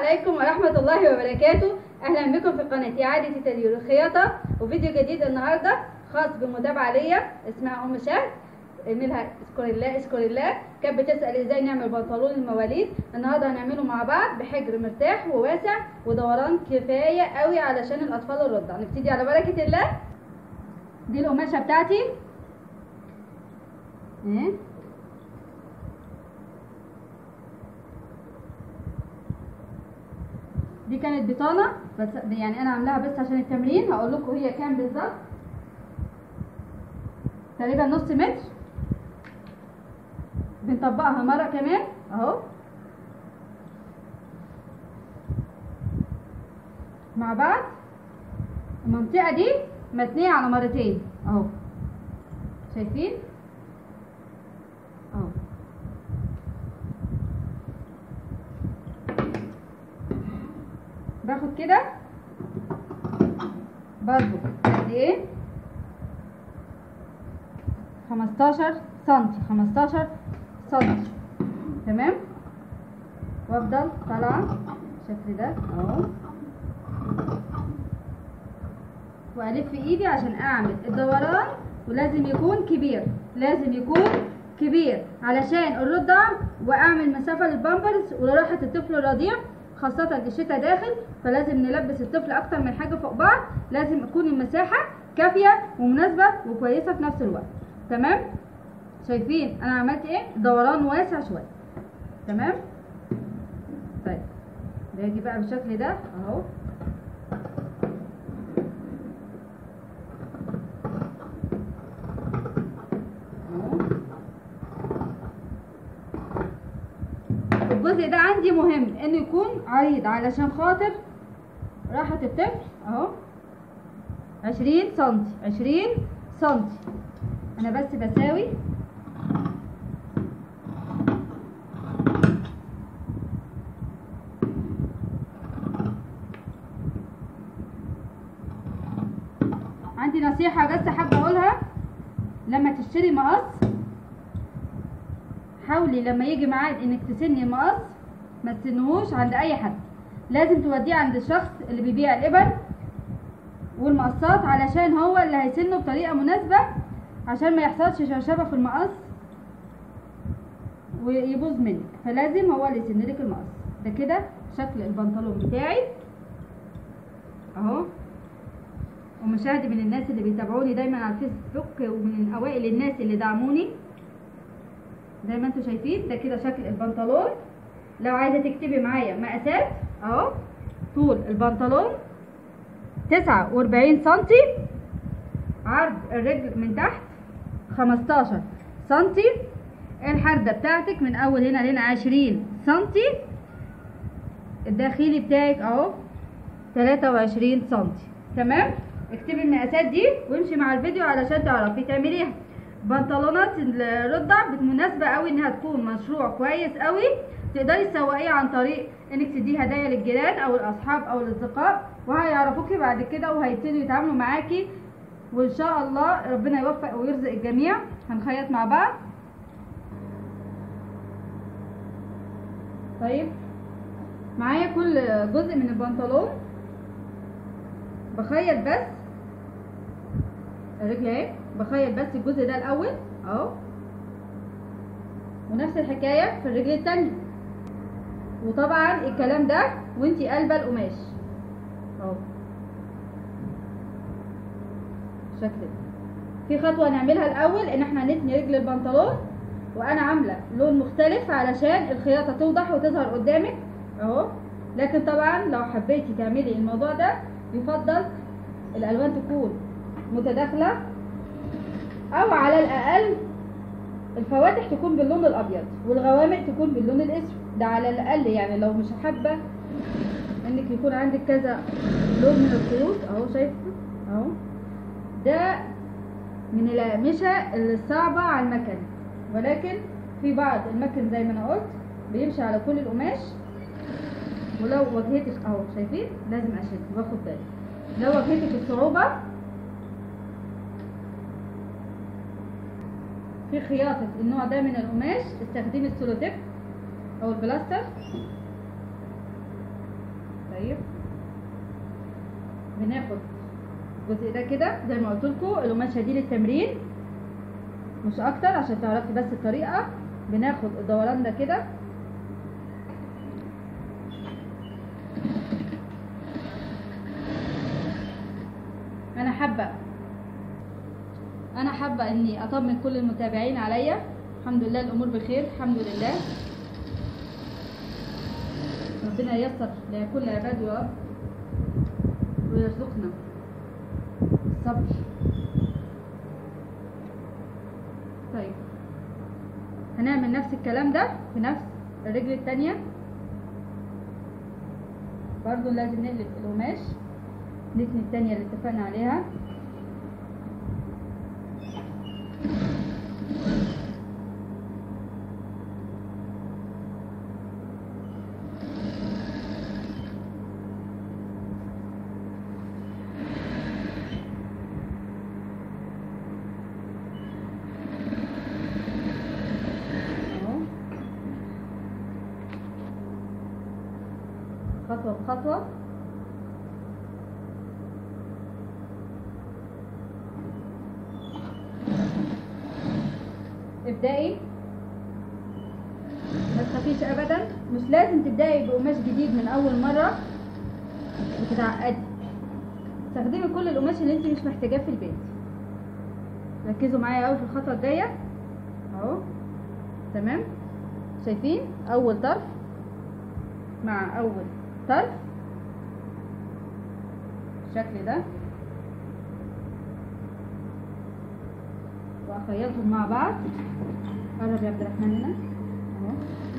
عليكم ورحمة الله وبركاته أهلا بكم في قناة إعادة تدوير الخياطة وفيديو جديد النهاردة خاص بمتابعة ليا اسمها أم شهد اعملها اشكر الله اشكر الله كانت بتسأل ازاي نعمل بنطلون المواليد النهارده هنعمله مع بعض بحجر مرتاح وواسع ودوران كفاية قوي علشان الأطفال الرضع نبتدي على بركة الله دي القماشة بتاعتي ايه دي كانت بطانة بس يعني انا عاملاها بس عشان التمرين هقول لكم هي كام بالظبط تقريبا نص متر بنطبقها مرة كمان اهو مع بعض المنطقة دي متنية على مرتين اهو شايفين اهو باخد كده برضو قد ايه 15 سنتي 15 سنتي تمام وافضل طالعه بالشكل ده اهو والف ايدي عشان اعمل الدوران ولازم يكون كبير لازم يكون كبير علشان الرضع واعمل مسافه للبامبرز ولراحه الطفل الرضيع خاصة الشتاء داخل فلازم نلبس الطفل أكتر من حاجة فوق بعض لازم تكون المساحة كافية ومناسبة وكويسة في نفس الوقت تمام شايفين أنا عملت إيه دوران واسع شوية تمام طيب باجي بقى بالشكل ده أهو الجزء ده عندي مهم انه يكون عريض علشان خاطر راحة الطفل اهو عشرين سنتي عشرين سنتي انا بس بساوي عندي نصيحة بس حابة اقولها لما تشتري مقص حاولي لما يجي ميعاد انك تسني المقص ما تسنهوش عند اي حد لازم توديه عند الشخص اللي بيبيع الابر والمقصات علشان هو اللي هيسنه بطريقه مناسبه عشان ما يحصلش شرشبه في المقص ويبوظ منك فلازم هو اللي يسن لك المقص ده كده شكل البنطلون بتاعي اهو ومشاهدي من الناس اللي بيتابعوني دايما على الفيسبوك ومن اوائل الناس اللي دعموني زي ما انتم شايفين ده كده شكل البنطلون لو عايزه تكتبي معايا مقاسات اهو طول البنطلون تسعة واربعين سنتي عرض الرجل من تحت خمستاشر سنتي الحردة بتاعتك من اول هنا لهنا عشرين سنتي الداخلي بتاعك اهو تلاتة وعشرين سنتي تمام اكتبي المقاسات دي وامشي مع الفيديو علشان تعرفي تعمليها بنطلونات الرضع مناسبة قوي انها تكون مشروع كويس قوي تقدري تسوقيه عن طريق انك تديه هدايا للجيران او الاصحاب او الاصدقاء وهيعرفوكي بعد كده وهيبتدوا يتعاملوا معاكي وان شاء الله ربنا يوفق ويرزق الجميع هنخيط مع بعض طيب معايا كل جزء من البنطلون بخيط بس الرجل اهي بخيط بس الجزء ده الاول اهو ونفس الحكايه في الرجل التانية وطبعا الكلام ده وانتي قلبه القماش اهو بالشكل ده في خطوه نعملها الاول ان احنا نتني رجل البنطلون وانا عامله لون مختلف علشان الخياطه توضح وتظهر قدامك اهو لكن طبعا لو حبيتي تعملي الموضوع ده يفضل الالوان تكون متداخله او على الاقل الفواتح تكون باللون الابيض والغوامق تكون باللون الاسود ده على الاقل يعني لو مش حابه انك يكون عندك كذا لون من الخيوط اهو شايفه اهو ده من الاقمشه الصعبه على المكن ولكن في بعض المكن زي ما انا قلت بيمشي على كل القماش ولو واجهتك اهو شايفين لازم اشد واخد بالي لو واجهتك الصعوبه في خياطة النوع ده من القماش استخدمي السولوتيب او البلاستر بناخد الجزء ده كده زي ما قلت لكم القماشه دي للتمرين مش اكتر عشان تعرفي بس الطريقه بناخد الدوران ده كده انا حابه انا حابه اني اطمن كل المتابعين عليا الحمد لله الامور بخير الحمد لله ربنا ييسر لكل عباده يا رب ويرزقنا الصبر طيب هنعمل نفس الكلام ده في نفس الرجل التانية برضو لازم نقلب القماش نتني التانية اللي اتفقنا عليها اهو خطوة بخطوة ابدأي ما تخافيش ابدا مش لازم تبدأي بقماش جديد من اول مرة وتتعقدي استخدمي كل القماش اللي انت مش محتاجاه في البيت ركزوا معايا قوي في الخطوة الجاية اهو تمام شايفين اول طرف مع اول طرف بالشكل ده واخيطهم مع بعض قرب يا عبد الرحمن هنا اهو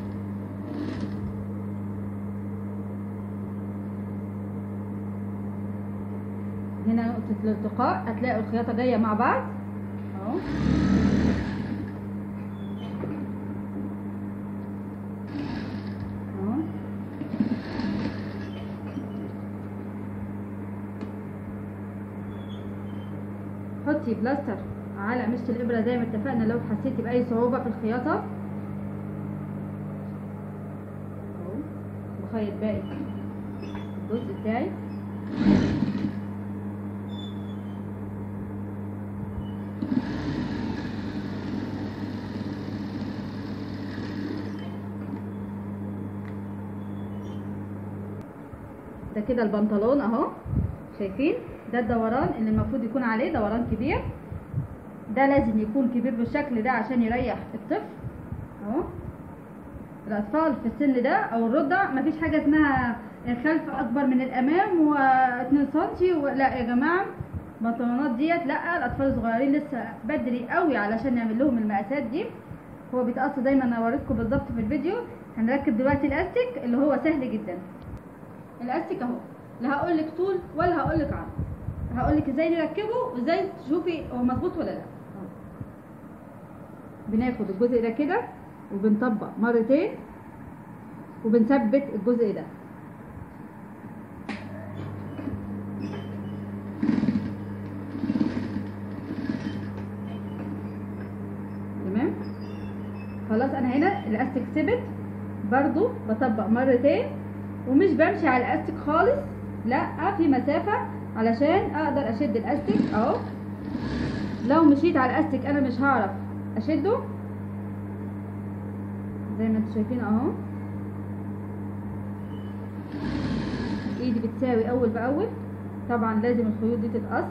هنا نقطة الالتقاء هتلاقوا الخياطة جاية مع بعض اهو اهو حطي بلاستر على مشط الابره زي ما اتفقنا لو حسيتي باي صعوبه في الخياطه اهو بخيط باقي الجزء بتاعي ده كده البنطلون اهو شايفين ده الدوران اللي المفروض يكون عليه دوران كبير ده لازم يكون كبير بالشكل ده عشان يريح الطفل اهو الاطفال في السن ده او الرضع مفيش حاجه اسمها الخلف اكبر من الامام و2 سم و... لا يا جماعه البنطلونات ديت لا الاطفال الصغيرين لسه بدري قوي علشان نعمل لهم المقاسات دي هو بيتقص زي ما انا وريتكم بالظبط في الفيديو هنركب دلوقتي الاستيك اللي هو سهل جدا الاستيك اهو لا هقول لك طول ولا هقول لك عرض هقول لك ازاي نركبه وازاي تشوفي هو مظبوط ولا لا أهو. بناخد الجزء ده كده وبنطبق مرتين وبنثبت الجزء ده تمام خلاص انا هنا الاستيك ثبت برضو بطبق مرتين ومش بمشي على الاستيك خالص لا في مسافة علشان اقدر اشد الاستيك اهو لو مشيت على الاستيك انا مش هعرف اشده زي ما انتم شايفين اهو ايدي بتساوي اول باول طبعا لازم الخيوط دي تتقص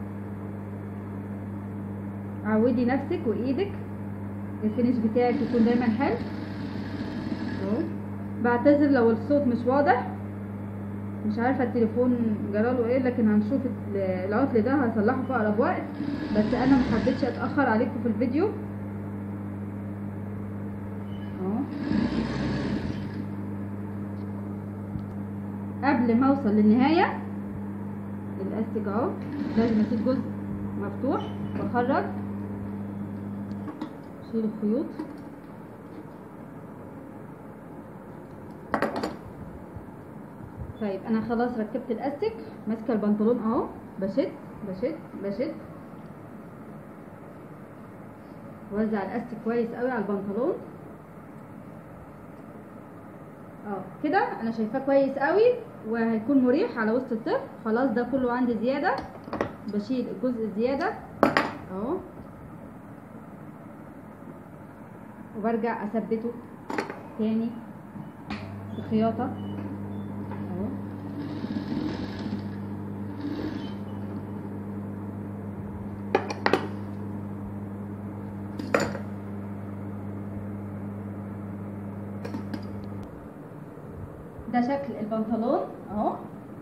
عودي نفسك وايدك الفينش بتاعك يكون دايما حلو اهو بعتذر لو الصوت مش واضح مش عارفه التليفون جراله ايه لكن هنشوف ال- العطل ده هصلحه في اقرب وقت بس انا محبتش اتاخر عليكم في الفيديو اهو قبل ما اوصل للنهايه الاستيك اهو لازم اسيب جزء مفتوح واخرج اشيل الخيوط طيب انا خلاص ركبت الاستيك ماسكه البنطلون اهو بشد بشد بشد وزع الاستيك كويس قوي على البنطلون اه كده انا شايفاه كويس قوي وهيكون مريح على وسط الطفل خلاص ده كله عندي زياده بشيل الجزء الزياده اهو وبرجع اثبته تاني بخياطه اهو ده شكل البنطلون اهو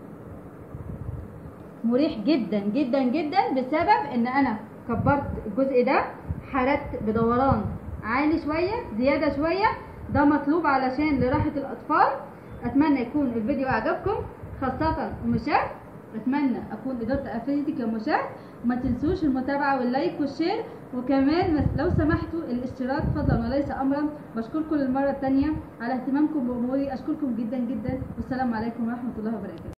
مريح جدا جدا جدا بسبب ان انا كبرت الجزء ده حردت بدوران عالي شويه زياده شويه ده مطلوب علشان لراحه الاطفال اتمنى يكون الفيديو اعجبكم خاصه المشاهد اتمنى اكون قدرت افيدك يا مشاهد وما تنسوش المتابعه واللايك والشير وكمان مس- لو سمحتوا الاشتراك فضلا وليس امرا بشكركم للمره الثانيه على اهتمامكم باموري اشكركم جدا جدا والسلام عليكم ورحمه الله وبركاته